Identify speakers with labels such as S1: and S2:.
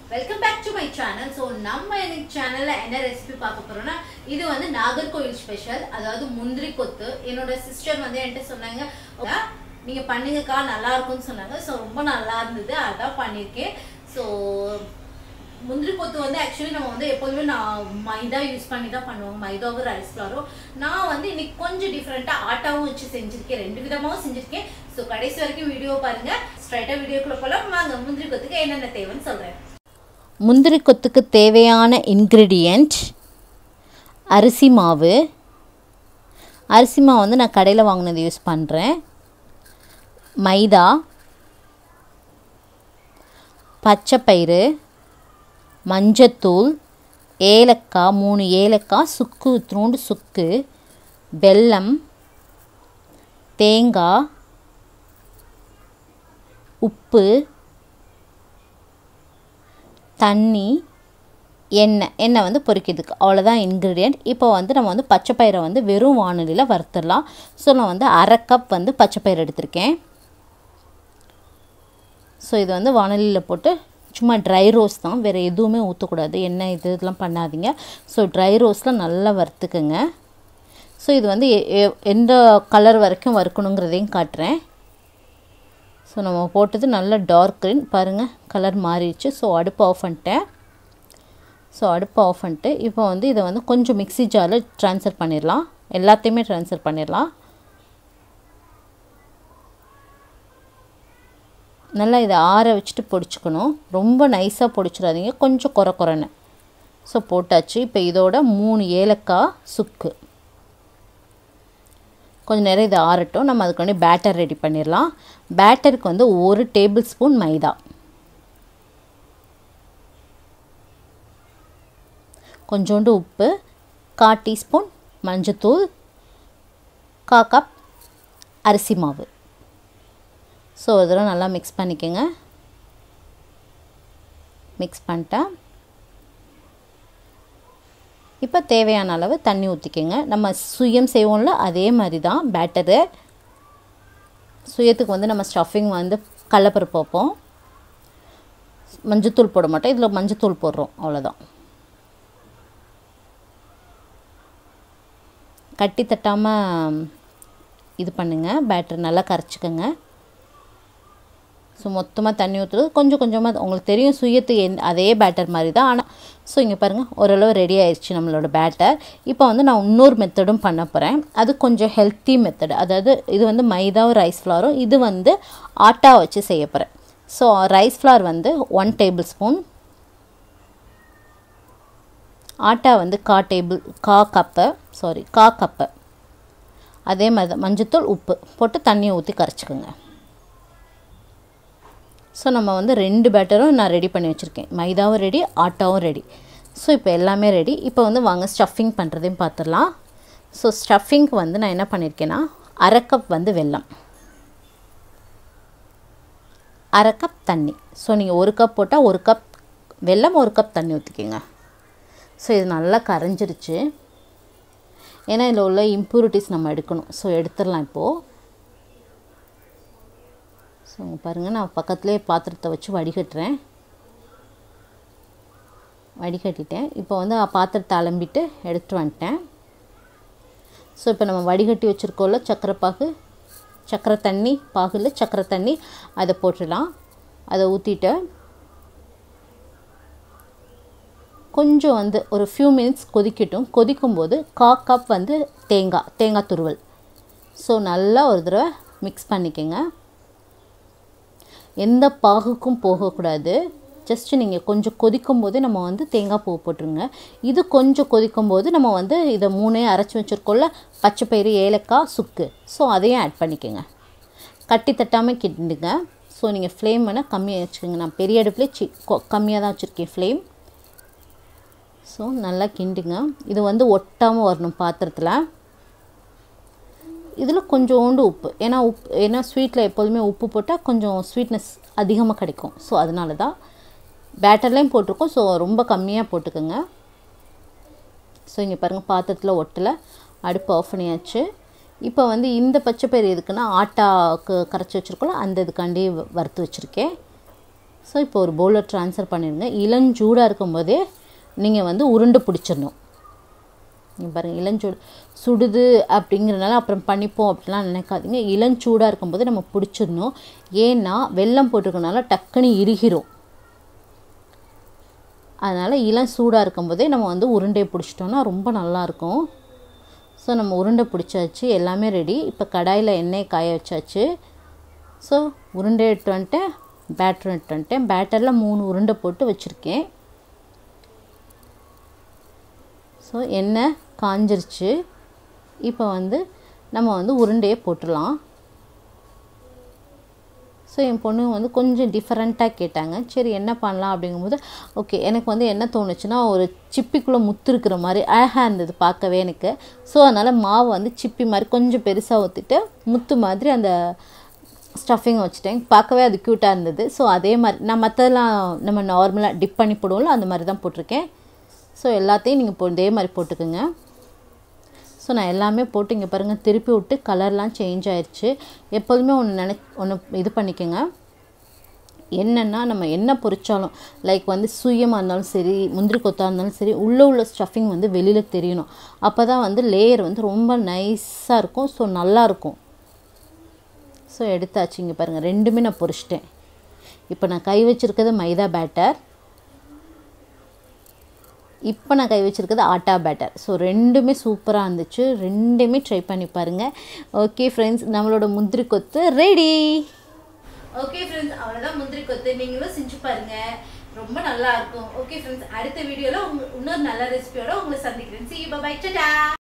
S1: welcome back to my channel so நம்ம எனக்கு சேனலில் என்ன ரெசிபி பார்க்க போறோம்னா இது வந்து நாகர்கோவில் ஸ்பெஷல் அதாவது முந்திரி கொத்து என்னோட சிஸ்டர் வந்து என்கிட்ட சொன்னாங்க "அக்கா, நீங்க பண்ணுங்கக்கா நல்லா இருக்கும்னு சொன்னாங்க ஸோ ரொம்ப நல்லா இருந்தது அதான் பண்ணியிருக்கேன் ஸோ முந்திரி கொத்து வந்து ஆக்சுவலி நம்ம வந்து எப்போதுமே நான் மைதா யூஸ் பண்ணி தான் பண்ணுவோம் மைதாவும் ரைஸ் ஃப்ளாரும் நான் வந்து இன்னைக்கு கொஞ்சம் டிஃப்ரெண்ட்டாக ஆட்டாவும் வச்சு செஞ்சுருக்கேன் ரெண்டு விதமாகவும் செஞ்சுருக்கேன் ஸோ கடைசி வரைக்கும் வீடியோ பாருங்க ஸ்ட்ரைட்டாக வீடியோக்குள்ள போகலாம் வாங்க முந்திரி கொத்துக்கு என்னென்ன தேவைன்னு சொல்கிறேன்
S2: முந்திரி கொத்துக்கு தேவையான இன்க்ரீடியண்ட் அரிசி மாவு அரிசி மாவு வந்து நான் கடையில் வாங்கினது யூஸ் பண்ணுறேன் மைதா பச்சைப்பயிறு மஞ்சத்தூள் ஏலக்காய் மூணு ஏலக்காய் சுக்கு இத்தினோண்டு சுக்கு வெல்லம் தேங்காய் உப்பு தண்ணி எண்ணெய் எண்ணெய் வந்து பொரிக்கிறதுக்கு அவ்வளோதான் இன்க்ரீடியண்ட் இப்போ வந்து நம்ம வந்து பச்சைப்பயிரை வந்து வெறும் வானொலியில் வறுத்துடலாம் ஸோ நான் வந்து அரை கப் வந்து பச்சைப்பயிறு எடுத்திருக்கேன் ஸோ இது வந்து வானொலியில் போட்டு சும்மா ட்ரை ரோஸ் தான் வேறு எதுவுமே ஊற்றக்கூடாது எண்ணெய் இது இதெல்லாம் பண்ணாதீங்க ஸோ ட்ரை ரோஸில் நல்லா வறுத்துக்குங்க ஸோ இது வந்து எ- எ- எந்த கலர் வரைக்கும் வறுக்கணுங்கிறதையும் காட்டுறேன் ஸோ நம்ம போட்டது நல்ல டார்க் க்ரீன் பாருங்கள் கலர் மாறிடுச்சு ஸோ அடுப்பு ஆஃப் பண்ணிட்டேன் ஸோ அடுப்பு ஆஃப் பண்ணிட்டு இப்போ வந்து இதை வந்து கொஞ்சம் மிக்ஸி ஜாரில் ட்ரான்ஸ்ஃபர் பண்ணிடலாம் எல்லாத்தையுமே ட்ரான்ஸ்ஃபர் பண்ணிடலாம் நல்லா இதை ஆற வச்சுட்டு பொடிச்சுக்கணும் ரொம்ப நைஸாக பொடிச்சிடாதீங்க கொஞ்சம் குறை குறைன்னு ஸோ போட்டாச்சு இப்போ இதோட மூணு ஏலக்காய் சுக்கு கொஞ்சம் நேரம் இதை ஆறட்டும் நம்ம அதுக்கு வந்து பேட்டர் ரெடி பண்ணிடலாம் பேட்டருக்கு வந்து ஒரு டேபிள் ஸ்பூன் மைதா கொஞ்சோண்டு உப்பு கா டீஸ்பூன் மஞ்சத்தூள் கா கப் அரிசி மாவு ஸோ இதெல்லாம் நல்லா மிக்ஸ் பண்ணிக்கோங்க மிக்ஸ் பண்ணிட்டேன் இப்போ தேவையான அளவு தண்ணி ஊற்றிக்கோங்க நம்ம சுயம் செய்வோம்ல அதே மாதிரி தான் பேட்டரு சுயத்துக்கு வந்து நம்ம ஸ்டஃபிங் வந்து கடலப்பருப்பு வைப்போம் மஞ்சத்தூள் போட மாட்டோம் இதில் மஞ்சத்தூள் போடுறோம் அவ்வளோதான் கட்டி தட்டாமல் இது பண்ணுங்கள் பேட்டர் நல்லா கரைச்சிக்கோங்க ஸோ மொத்தமாக தண்ணி ஊற்றுறது கொஞ்சம் கொஞ்சமாக உங்களுக்கு தெரியும் சுயத்து என் அதே பேட்டர் மாதிரி தான் ஆனால் ஸோ இங்கே பாருங்கள் ஓரளவு ரெடி ஆயிடுச்சு நம்மளோட பேட்டர் இப்போ வந்து நான் இன்னொரு மெத்தடும் பண்ண போகிறேன் அது கொஞ்சம் ஹெல்த்தி மெத்தட் அதாவது இது வந்து மைதாவும் ரைஸ் ஃப்ளாரும் இது வந்து ஆட்டா வச்சு செய்ய போகிறேன் ஸோ ரைஸ் ஃப்ளார் வந்து ஒன் டேபிள் ஸ்பூன் ஆட்டா வந்து கா டேபிள் கா கப்பு சாரி கா கப்பு அதே மாதிரி தான் மஞ்சத்தூள் உப்பு போட்டு தண்ணியை ஊற்றி கரைச்சிக்கோங்க ஸோ நம்ம வந்து ரெண்டு பேட்டரும் நான் ரெடி பண்ணி வச்சுருக்கேன் மைதாவும் ரெடி ஆட்டாவும் ரெடி ஸோ இப்போ எல்லாமே ரெடி இப்போ வந்து வாங்க ஸ்டஃபிங் பண்ணுறதையும் பார்த்துடலாம் ஸோ ஸ்டஃபிங்க்கு வந்து நான் என்ன பண்ணியிருக்கேன்னா அரை கப் வந்து வெல்லம் அரை கப் தண்ணி ஸோ நீங்கள் ஒரு கப் போட்டால் ஒரு கப் வெல்லம் ஒரு கப் தண்ணி ஊற்றிக்கிங்க ஸோ இது நல்லா கரைஞ்சிருச்சு ஏன்னா இதில் உள்ள இம்ப்யூரிட்டிஸ் நம்ம எடுக்கணும் ஸோ எடுத்துடலாம் இப்போது ஸோ இங்க பாருங்கள் நான் பக்கத்துலேயே பாத்திரத்தை வச்சு வடிகட்டுறேன் வடிகட்டிட்டேன் இப்போ வந்து ஆ பாத்திரத்தை அலம்பிட்டு எடுத்துட்டு வந்துட்டேன் ஸோ இப்போ நம்ம வடிகட்டி வச்சுருக்கோம்ல சக்கரை பாகு சக்கரை தண்ணி பாகுல சக்கரை தண்ணி அதை போட்டுடலாம் அதை ஊற்றிட்டு கொஞ்சம் வந்து ஒரு ஃபியூ மினிட்ஸ் கொதிக்கட்டும் கொதிக்கும்போது கா கப் வந்து தேங்காய் தேங்காய் துருவல் ஸோ நல்லா ஒரு தடவை மிக்ஸ் பண்ணிக்கோங்க எந்த பாகுக்கும் போகக்கூடாது ஜஸ்ட் நீங்கள் கொஞ்சம் கொதிக்கும் போதே நம்ம வந்து தேங்காய் பூ போட்டுருங்க இது கொஞ்சம் கொதிக்கும் போது நம்ம வந்து இதை மூணையும் அரைச்சி வச்சுருக்கோம்ல பச்சைப்பயிறு ஏலக்காய் சுக்கு ஸோ அதையும் ஆட் பண்ணிக்கோங்க கட்டி தட்டாமல் கிண்டுங்க ஸோ நீங்கள் ஃப்ளேம் வேணால் கம்மியாக வச்சுக்கோங்க நான் பெரிய அடுப்புலேயே சி கம்மியாக தான் வச்சுருக்கேன் ஃப்ளேம் ஸோ நல்லா கிண்டுங்க இது வந்து ஒட்டாமல் வரணும் பாத்திரத்தில் இதில் கொஞ்சோண்டு உப்பு ஏன்னா உப்பு ஏன்னா ஸ்வீட்டில் எப்போதுமே உப்பு போட்டால் கொஞ்சம் ஸ்வீட்னஸ் அதிகமாக கிடைக்கும் ஸோ அதனால தான் பேட்டர்லேயும் போட்டிருக்கோம் ஸோ ரொம்ப கம்மியாக போட்டுக்கோங்க ஸோ இங்கே பாருங்கள் பாத்திரத்தில் ஒட்டலை அடுப்பு ஆஃப் பண்ணியாச்சு இப்போ வந்து இந்த பச்சை பயிறு எதுக்குன்னா ஆட்டாக்கு கரைச்சி வச்சுருக்கோம்ல அந்த இதுக்காண்டி வ- வறுத்து வச்சுருக்கேன் ஸோ இப்போ ஒரு பவுலில் ட்ரான்ஸ்ஃபர் பண்ணிடுங்க இளஞ்சூடாக இருக்கும்போதே நீங்கள் வந்து உருண்டை பிடிச்சிடணும் நீங்கள் பாருங்கள் இளஞ்சூடு சுடுது அப்படிங்கிறனால அப்புறம் பண்ணிப்போம் அப்படிலாம் நினைக்காதீங்க இளஞ்சூடாக இருக்கும்போது நம்ம பிடிச்சிடணும் ஏன்னா வெல்லம் போட்டிருக்கனால டக்குன்னு இறுகிரும் அதனால் இளம் சூடாக இருக்கும்போதே நம்ம வந்து உருண்டையை பிடிச்சிட்டோன்னா ரொம்ப நல்லாயிருக்கும் ஸோ நம்ம உருண்டை பிடிச்சாச்சு எல்லாமே ரெடி இப்போ கடாயில் எண்ணெய் காய வச்சாச்சு ஸோ உருண்டை எடுத்து வந்துட்டேன் பேட்டர் எடுத்து வந்துட்டேன் பேட்டரில் மூணு உருண்டை போட்டு வச்சுருக்கேன் ஸோ எண்ணெய் காஞ்சிருச்சு இப்போ வந்து நம்ம வந்து உருண்டையை போட்டுடலாம் ஸோ என் பொண்ணு வந்து கொஞ்சம் டிஃப்ரெண்ட்டாக கேட்டாங்க சரி என்ன பண்ணலாம் அப்படிங்கும்போது ஓகே எனக்கு வந்து என்ன தோணுச்சுன்னா ஒரு சிப்பிக்குள்ளே முத்து இருக்கிற மாதிரி அழகாக இருந்தது பார்க்கவே எனக்கு ஸோ அதனால் மாவு வந்து சிப்பி மாதிரி கொஞ்சம் பெருசாக ஊற்றிட்டு முத்து மாதிரி அந்த ஸ்டஃபிங் வச்சுட்டேன் பார்க்கவே அது க்யூட்டாக இருந்தது ஸோ அதே மாதிரி நான் மற்றதெல்லாம் நம்ம நார்மலாக டிப் பண்ணி போடுவோம்ல அந்த மாதிரி தான் போட்டிருக்கேன் ஸோ எல்லாத்தையும் நீங்கள் இப்போ இதே மாதிரி போட்டுக்கோங்க ஸோ நான் எல்லாமே போட்டு இங்கே பாருங்கள் திருப்பி விட்டு கலர்லாம் சேஞ்ச் ஆயிடுச்சு எப்போதுமே ஒன்று நினை ஒன்று இது பண்ணிக்கோங்க என்னென்னா நம்ம என்ன பொரிச்சாலும் லைக் வந்து சுயமாக இருந்தாலும் சரி முந்திரி கொத்தாக இருந்தாலும் சரி உள்ளே உள்ள ஸ்டஃபிங் வந்து வெளியில் தெரியணும் அப்போ தான் வந்து லேயர் வந்து ரொம்ப நைஸாக இருக்கும் ஸோ நல்லாயிருக்கும் ஸோ எடுத்தாச்சு இங்கே பாருங்கள் ரெண்டுமே நான் பொரிச்சிட்டேன் இப்போ நான் கை வச்சுருக்கிறது மைதா பேட்டர் இப்போ நான் கை வச்சுருக்கிறது ஆட்டா பேட்டர் ஸோ ரெண்டுமே சூப்பராக இருந்துச்சு ரெண்டுமே ட்ரை பண்ணி பாருங்கள் ஓகே ஃப்ரெண்ட்ஸ் நம்மளோட முந்திரி கொத்து ரெடி
S1: ஓகே ஃப்ரெண்ட்ஸ் அவ்வளோதான் முந்திரி கொத்து நீங்களும் செஞ்சு பாருங்க ரொம்ப நல்லா இருக்கும் ஓகே ஃப்ரெண்ட்ஸ் அடுத்த வீடியோல உங்க இன்னொரு நல்ல ரெசிபியோட உங்களை சந்திக்கிறேன் சி பை டடா